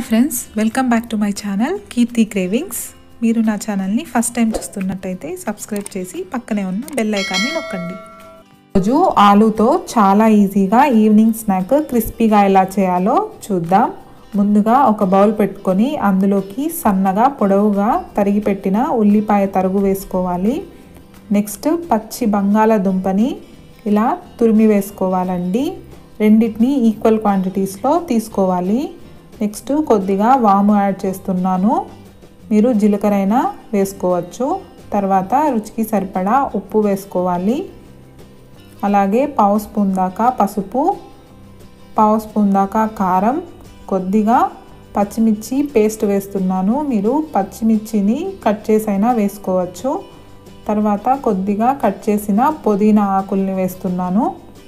hi friends welcome back to my channel Keerthi cravings మీరు నా ఛానల్ని ఫస్ట్ టైం చూస్తున్నట్టయితే సబ్స్క్రైబ్ చేసి పక్కనే ఉన్న బెల్ ఐకాన్ని నొక్కండి రోజు ఆలూతో చాలా ఈజీగా ఈవినింగ్ స్నాక్ క్రిస్పీగా ఎలా చేయాలో చూద్దాం ముందుగా ఒక బౌల్ పెట్టుకొని అందులోకి సన్నగా పొడవుగా తరిగి పెట్టిన ఉల్లిపాయ తరుగు వేసుకోవాలి నెక్స్ట్ పచ్చి బంగాళదుంపని ఇలా తురిమి వేసుకోవాలండి రెండింటిని ఈక్వల్ క్వాంటిటీస్లో తీసుకోవాలి నెక్స్ట్ కొద్దిగా వాము యాడ్ చేస్తున్నాను మీరు జీలకర్ర అయినా వేసుకోవచ్చు తర్వాత రుచికి సరిపడా ఉప్పు వేసుకోవాలి అలాగే పావు స్పూన్ దాకా పసుపు పావు స్పూన్ దాకా కారం కొద్దిగా పచ్చిమిర్చి పేస్ట్ వేస్తున్నాను మీరు పచ్చిమిర్చిని కట్ చేసైనా వేసుకోవచ్చు తర్వాత కొద్దిగా కట్ చేసిన పుదీనా ఆకుల్ని వేస్తున్నాను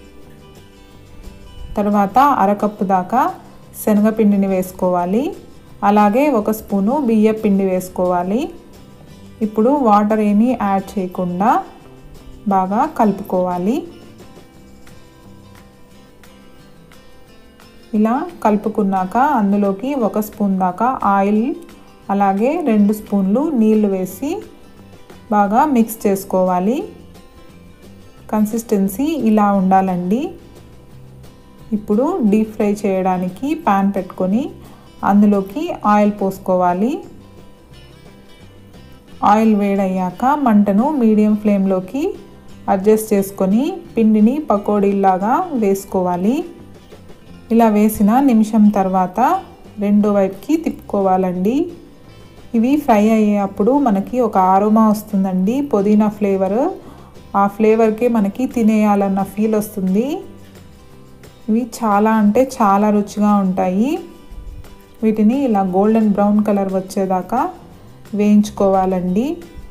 తర్వాత అరకప్పు దాకా శనగపిండిని వేసుకోవాలి అలాగే ఒక స్పూను బియ్య పిండి వేసుకోవాలి ఇప్పుడు వాటర్ ఏమీ యాడ్ చేయకుండా బాగా కలుపుకోవాలి ఇలా కలుపుకున్నాక అందులోకి ఒక స్పూన్ దాకా ఆయిల్ అలాగే రెండు స్పూన్లు నీళ్లు వేసి బాగా మిక్స్ చేసుకోవాలి కన్సిస్టెన్సీ ఇలా ఉండాలండి ఇప్పుడు డీప్ ఫ్రై చేయడానికి ప్యాన్ పెట్టుకొని అందులోకి ఆయిల్ పోసుకోవాలి ఆయిల్ వేడయ్యాక మంటను మీడియం ఫ్లేమ్లోకి అడ్జస్ట్ చేసుకొని పిండిని పకోడీలాగా వేసుకోవాలి ఇలా వేసిన నిమిషం తర్వాత రెండో వైపుకి తిప్పుకోవాలండి ఇవి ఫ్రై అయ్యేటప్పుడు మనకి ఒక ఆరోమా వస్తుందండి పుదీనా ఫ్లేవర్ ఆ ఫ్లేవర్కే మనకి తినేయాలన్న ఫీల్ వస్తుంది ఇవి చాలా అంటే చాలా రుచిగా ఉంటాయి వీటిని ఇలా గోల్డెన్ బ్రౌన్ కలర్ వచ్చేదాకా వేయించుకోవాలండి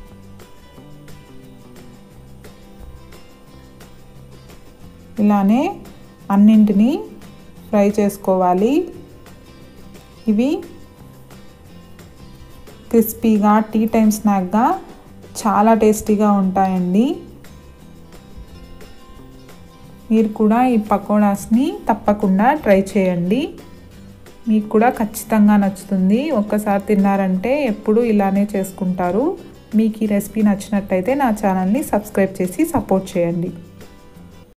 ఇలానే అన్నింటినీ ఫ్రై చేసుకోవాలి ఇవి క్రిస్పీగా టీ టైం స్నాక్గా చాలా టేస్టీగా ఉంటాయండి మీరు కూడా ఈ పకోడాస్ని తప్పకుండా ట్రై చేయండి మీకు కూడా ఖచ్చితంగా నచ్చుతుంది ఒక్కసారి తిన్నారంటే ఎప్పుడు ఇలానే చేసుకుంటారు మీకు ఈ రెసిపీ నచ్చినట్టయితే నా ఛానల్ని సబ్స్క్రైబ్ చేసి సపోర్ట్ చేయండి